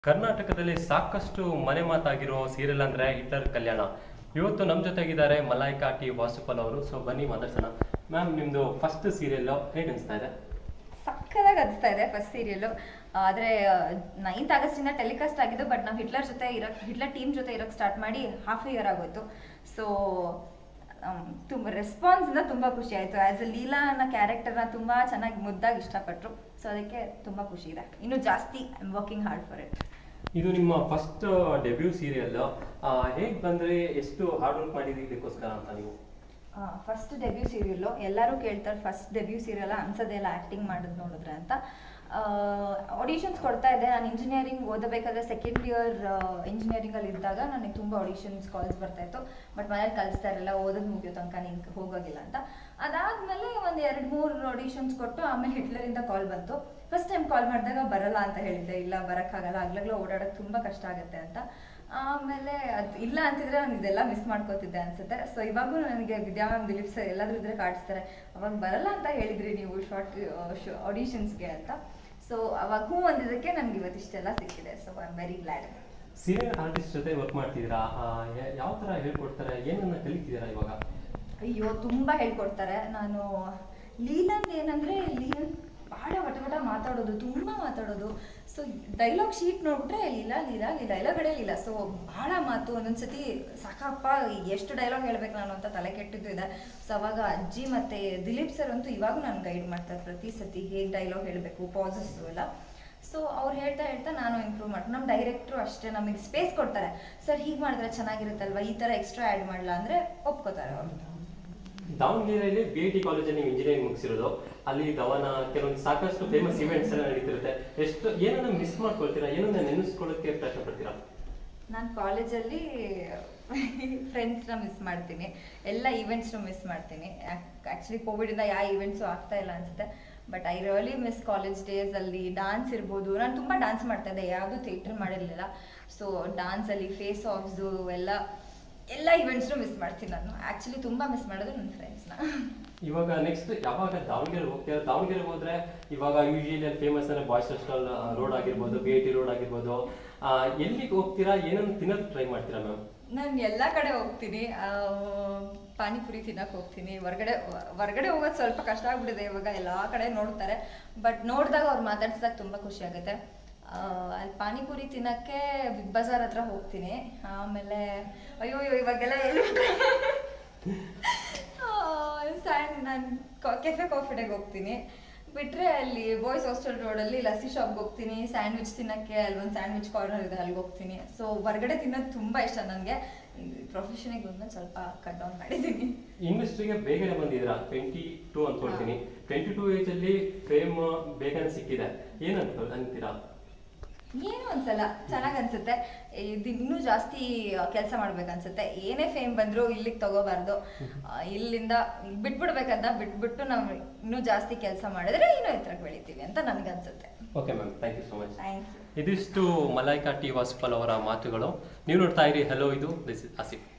ಕರ್ನಾಟಕದಲ್ಲಿ ಸಾಕಷ್ಟು ಮನೆ ಮಾತಾಗಿರೋ ಸೀರಿಯಲ್ ಅಂದ್ರೆ ಹಿಟ್ಲರ್ ಕಲ್ಯಾಣ ಇವತ್ತು ನಮ್ಮ ಜೊತೆಗಿದ್ದಾರೆ ಮಲಾಯ್ಕಾ ಟಿ ವಾಸುಪಲ್ ಅವರು ಸೊ ಬನ್ನಿ ಮಾತಾಡ್ಸೋಣ ಮ್ಯಾಮ್ ನಿಮ್ದು ಫಸ್ಟ್ ಸೀರಿಯಲ್ ಹೇಗೆ ಅನಿಸ್ತಾ ಇದೆ ಸಕ್ಕದಾಗಿ ಅನಿಸ್ತಾ ಇದೆ ಫಸ್ಟ್ ಸೀರಿಯಲ್ ಆದರೆ ನೈನ್ತ್ ಆಗಸ್ಟಿಂದ ಟೆಲಿಕಾಸ್ಟ್ ಆಗಿದ್ದು ಬಟ್ ನಾವು ಹಿಟ್ಲರ್ ಜೊತೆ ಇರೋಕ್ ಹಿಟ್ಲರ್ ಟೀಮ್ ಜೊತೆ ಇರೋಕ್ಕೆ ಸ್ಟಾರ್ಟ್ ಮಾಡಿ ಹಾಫ್ ಇಯರ್ ಆಗೋಯ್ತು ಸೊ ತುಂಬ ರೆಸ್ಪಾನ್ಸಿಂದ ತುಂಬ ಖುಷಿ ಆಯಿತು ಆ್ಯಸ್ ಎ ಲೀಲಾ ಅನ್ನೋ ಕ್ಯಾರೆಕ್ಟರ್ನ ತುಂಬ ಚೆನ್ನಾಗಿ ಮುದ್ದಾಗಿ ಇಷ್ಟಪಟ್ಟರು ಸೊ ಅದಕ್ಕೆ ತುಂಬ ಖುಷಿ ಇದೆ ಇನ್ನೂ ಜಾಸ್ತಿ I am working hard for it ಇದು ನಿಮ್ಮ ಫಸ್ಟ್ ಡೆಬ್ಯೂ ಸೀರಿಯಲ್ ಹೇಗೆ ಬಂದ್ರೆ ಎಷ್ಟು ಹಾರ್ಡ್ ವರ್ಕ್ ಮಾಡಿದ್ರಿ ಇದಕ್ಕೋಸ್ಕರ ಅಂತ ನೀವು ಫಸ್ಟ್ ಡೆಬ್ಯೂ ಸೀರಿಯಲ್ಲು ಎಲ್ಲರೂ ಕೇಳ್ತಾರೆ ಫಸ್ಟ್ ಡೆಬ್ಯೂ ಸೀರಿಯಲ್ ಅನ್ಸೋದೇ ಇಲ್ಲ ಆ್ಯಕ್ಟಿಂಗ್ ಮಾಡೋದು ನೋಡಿದ್ರೆ ಅಂತ ಆಡಿಷನ್ಸ್ ಕೊಡ್ತಾ ಇದ್ದೆ ನಾನು ಇಂಜಿನಿಯರಿಂಗ್ ಓದಬೇಕಾದ್ರೆ ಸೆಕೆಂಡ್ ಇಯರ್ ಇಂಜಿನಿಯರಿಂಗಲ್ಲಿ ಇದ್ದಾಗ ನನಗೆ ತುಂಬ ಆಡಿಷನ್ಸ್ ಕಾಲ್ಸ್ ಬರ್ತಾ ಇತ್ತು ಬಟ್ ಮನೇಲಿ ಕಲಿಸ್ತಾ ಇರಲಿಲ್ಲ ಓದೋದು ಮುಗಿಯೋ ತನಕ ನಿಂಗೆ ಹೋಗೋಗಿಲ್ಲ ಅಂತ ಅದಾದಮೇಲೆ ಒಂದು ಎರಡು ಮೂರು ಆಡಿಷನ್ಸ್ ಕೊಟ್ಟು ಆಮೇಲೆ ಹಿಟ್ಲರಿಂದ ಕಾಲ್ ಬಂತು ಫಸ್ಟ್ ಟೈಮ್ ಕಾಲ್ ಮಾಡಿದಾಗ ಬರಲ್ಲ ಅಂತ ಹೇಳಿದ್ದೆ ಇಲ್ಲ ಬರೋಕ್ಕಾಗಲ್ಲ ಆಗ್ಲಾಗ್ಲೂ ಓಡಾಡೋಕ್ಕೆ ತುಂಬ ಕಷ್ಟ ಆಗುತ್ತೆ ಅಂತ ಆಮೇಲೆ ಅದು ಇಲ್ಲ ಅಂತಿದ್ರೆ ನಾನು ಇದೆಲ್ಲ ಮಿಸ್ ಮಾಡ್ಕೋತಿದ್ದೆ ಅನ್ಸುತ್ತೆ ಸೊ ಇವಾಗೂ ನನಗೆ ವಿದ್ಯಾ ಮ್ಯಾಮ್ ದಿಲೀಪ್ ಸರ್ ಎಲ್ಲಾದ್ರೂ ಇದ್ರೆ ಕಾಡಿಸ್ತಾರೆ ಅವಾಗ ಬರಲ್ಲ ಅಂತ ಹೇಳಿದ್ರಿ ನೀವು ಶಾರ್ಟ್ ಆಡಿಷನ್ಸ್ಗೆ ಅಂತ ಸೊ ಅವಾಗ ಹ್ಞೂ ಅಂದಿದ್ದಕ್ಕೆ ನನಗೆ ಇವತ್ತಿಷ್ಟೆಲ್ಲ ಸಿಕ್ಕಿದೆ so I am very glad serial artist ಜೊತೆ ವರ್ಕ್ ಮಾಡ್ತಿದ್ದೀರಾ ಯಾವ ತರ ಹೇಳ್ಕೊಡ್ತಾರೆ ಏನನ್ನ ಕಲಿತಿದ್ದೀರಾ ಇವಾಗ ಅಯ್ಯೋ ತುಂಬ ಹೇಳ್ಕೊಡ್ತಾರೆ ನಾನು ಲೀಲಂದ್ ಏನಂದ್ರೆ ಲೀಲನ್ ಭಾಳ ವಟ ವಟ ಮಾತಾಡೋದು ತುಂಬ ಮಾತಾಡೋದು ಸೊ ಡೈಲಾಗ್ ಶೀಟ್ ನೋಡ್ಬಿಟ್ರೆ ಲೀಲಾ ಲೀಲಾ ಲೀಲಾ ಎಲ್ಲ ಕಡೆ ಲೀಲಾ ಸೊ ಭಾಳ ಮಾತು ಒಂದೊಂದ್ಸತಿ ಸಾಕಪ್ಪ ಎಷ್ಟು ಡೈಲಾಗ್ ಹೇಳ್ಬೇಕು ನಾನು ಅಂತ ತಲೆ ಕೆಟ್ಟಿದ್ದು ಇದೆ ಸೊ ಅವಾಗ ಅಜ್ಜಿ ಮತ್ತೆ ದಿಲೀಪ್ ಸರ್ ಅಂತೂ ಇವಾಗೂ ನಾನು ಗೈಡ್ ಮಾಡ್ತಾರೆ ಪ್ರತಿ ಸತಿ ಹೇಗೆ ಡೈಲಾಗ್ ಹೇಳಬೇಕು ಪಾಸಸ್ ಎಲ್ಲ ಸೊ ಅವ್ರು ಹೇಳ್ತಾ ಹೇಳ್ತಾ ನಾನು ಇಂಪ್ರೂವ್ ಮಾಡ್ತೀನಿ ನಮ್ಮ ಡೈರೆಕ್ಟ್ರು ಅಷ್ಟೇ ನಮಗೆ ಸ್ಪೇಸ್ ಕೊಡ್ತಾರೆ ಸರ್ ಹೀಗೆ ಮಾಡಿದ್ರೆ ಚೆನ್ನಾಗಿರುತ್ತಲ್ವಾ ಈ ಥರ ಎಕ್ಸ್ಟ್ರಾ ಆ್ಯಡ್ ಮಾಡಲ್ಲ ಅಂದರೆ ಒಪ್ಕೋತಾರೆ ಅವರು ದಾವಣಗೆರೆಯಲ್ಲಿ ಬಿ ಐ ಟಿ ಕಾಲೇಜಲ್ಲಿ ನೀವು ಇಂಜಿನಿಯರಿಂಗ್ ಮುಗಿಸಿರೋದು ಅಲ್ಲಿ ಧವನ ಕೆಲವೊಂದು ಸಾಕಷ್ಟು ಫೇಮಸ್ ಇವೆಂಟ್ಸ್ ಎಲ್ಲ ನಡೀತಿರುತ್ತೆ ಎಷ್ಟು ಏನನ್ನ ಮಿಸ್ ಮಾಡ್ಕೊಳ್ತೀರಾ ಏನನ್ನ ನೆನೆಸ್ಕೊಳ್ಳೋಕೆ ಪ್ರಯತ್ನ ಪಡ್ತೀರಾ ನಾನು ಕಾಲೇಜಲ್ಲಿ ಫ್ರೆಂಡ್ಸ್ನ ಮಿಸ್ ಮಾಡ್ತೀನಿ ಎಲ್ಲ ಈವೆಂಟ್ಸ್ನು ಮಿಸ್ ಮಾಡ್ತೀನಿ ಆ್ಯಕ್ಚುಲಿ ಕೋವಿಡಿಂದ ಯಾವ ಈವೆಂಟ್ಸು ಆಗ್ತಾ ಇಲ್ಲ ಅನ್ಸುತ್ತೆ but I really miss college ಡೇಸಲ್ಲಿ ಡಾನ್ಸ್ ಇರ್ಬೋದು ನಾನು ತುಂಬ ಡಾನ್ಸ್ ಮಾಡ್ತಾ ಇದ್ದೆ ಯಾವುದೂ ಥಿಯೇಟ್ರ್ ಮಾಡಿರಲಿಲ್ಲ ಸೊ ಡಾನ್ಸಲ್ಲಿ ಫೇಸ್ ಆಫ್ಸು ಎಲ್ಲ ಎಲ್ಲ ಈವೆಂಟ್ಸ್ನು ಮಿಸ್ ಮಾಡ್ತೀನಿ ನಾನು ಆ್ಯಕ್ಚುಲಿ ತುಂಬ ಮಿಸ್ ಮಾಡೋದು ನನ್ನ ಫ್ರೆಂಡ್ಸ್ನ ಇವಾಗ ನೆಕ್ಸ್ಟ್ ಯಾವಾಗ ದಾವಣಗೆರೆ ಹೋಗ್ತೀರಾ ದಾವಣಗೆರೆ ಹೋದ್ರೆ ಇವಾಗ ಯೂಶಲಿ ಫೇಮಸ್ ಅಂದ್ರೆ ಬಾಯ್ಸ್ ಹಾಸ್ಟೆಲ್ ರೋಡ್ ಆಗಿರ್ಬೋದು ಬಿ ಐ ಟಿ ರೋಡ್ ಆಗಿರ್ಬೋದು ಆ, ಎಲ್ಲಿಗೆ ಹೋಗ್ತೀರಾ ಏನನ್ನ ತಿನ್ನೋದು ಟ್ರೈ ಮಾಡ್ತೀರಾ ಮ್ಯಾಮ್ ನಾನು ಎಲ್ಲ ಕಡೆ ಹೋಗ್ತೀನಿ ಆ, ಪಾನಿಪುರಿ ತಿನ್ನಕ್ಕೆ ಹೋಗ್ತೀನಿ ಹೊರ್ಗಡೆ ಹೊರ್ಗಡೆ ಹೋಗೋದು ಸ್ವಲ್ಪ ಕಷ್ಟ ಆಗ್ಬಿಟ್ಟಿದೆ ಇವಾಗ ಎಲ್ಲ ಕಡೆ ನೋಡ್ತಾರೆ ಬಟ್ ನೋಡಿದಾಗ ಅವ್ರು ಮಾತಾಡ್ಸಿದಾಗ ತುಂಬ ಖುಷಿ ಆಗುತ್ತೆ ಆ, ಅಲ್ಲಿ ಪಾನಿಪುರಿ ತಿನ್ನಕ್ಕೆ ಬಿಗ್ ಬಜಾರ್ ಹತ್ರ ಹೋಗ್ತೀನಿ ಆಮೇಲೆ ಅಯ್ಯೋ ಅಯ್ಯೋ ಇವಾಗೆಲ್ಲ ಎಲ್ಲಿ ಸ್ಯಾಂಡ್ ನಾನು ಕೆಫೆ ಕಾಫಿ ಡೇಗೆ ಹೋಗ್ತೀನಿ ಬಿಟ್ರೆ ಅಲ್ಲಿ ಬಾಯ್ಸ್ ಹಾಸ್ಟೆಲ್ ರೋಡಲ್ಲಿ ಲಸ್ಸಿ ಶಾಪ್ಗೆ ಹೋಗ್ತೀನಿ ಸ್ಯಾಂಡ್ವಿಚ್ ತಿನ್ನಕ್ಕೆ ಅಲ್ಲಿ ಒಂದು ಸ್ಯಾಂಡ್ವಿಚ್ ಕಾರ್ನರ್ ಇದೆ ಅಲ್ಲಿಗೆ ಹೋಗ್ತೀನಿ ಸೊ ಹೊರಗಡೆ ತಿನ್ನೋದು ತುಂಬ ಇಷ್ಟ ನನಗೆ ಪ್ರೊಫೆಷನಿಗೆ ಬಂದ್ಮೇಲೆ ಸ್ವಲ್ಪ ಕಟ್ ಡೌನ್ ಮಾಡಿದ್ದೀನಿ ಇಂಡಸ್ಟ್ರಿಗೆ ಬೇಗನೆ ಬಂದಿದ್ದೀರಾ ಟ್ವೆಂಟಿ ಟೂ ಅನ್ಕೊಳ್ತೀನಿ ಟ್ವೆಂಟಿ ಟೂ ಏಜ್ ಅಲ್ಲಿ ಫೇಮ್ ಬೇಗನೆ ಸಿಕ್ಕಿದೆ ಏನಂತ ಅಂತೀರಾ ಏನೋ ಒಂದ್ಸಲ ಚೆನ್ನಾಗ್ ಅನ್ಸುತ್ತೆ ಇದು ಇನ್ನೂ ಜಾಸ್ತಿ ಕೆಲಸ ಮಾಡ್ಬೇಕನ್ಸುತ್ತೆ ಏನೇ ಫೇಮ್ ಬಂದ್ರು ಇಲ್ಲಿಗೆ ತಗೋಬಾರ್ದು ಆ, ಇಲ್ಲಿಂದ ಬಿಟ್ಬಿಡ್ಬೇಕಂತ ಬಿಟ್ಬಿಟ್ಟು ನಾವು ಇನ್ನೂ ಜಾಸ್ತಿ ಕೆಲಸ ಮಾಡಿದ್ರೆ ಇನ್ನೂ ಎತ್ತರಕ್ಕೆ ಬೆಳಿತೀವಿ ಅಂತ ನನ್ಗನ್ಸುತ್ತೆ okay ma'am thank you so much thank you ಇದಿಷ್ಟು ಮಲಾಯ್ಕಾ ಟಿ ವಾಸುಪಲ್ ಅವರ ಮಾತುಗಳು ನೀವು ನೋಡ್ತಾ ಇರಿ ಹಲೋ ಇದು ದಿಸ್ ಇಸ್ ಆಸಿಫ್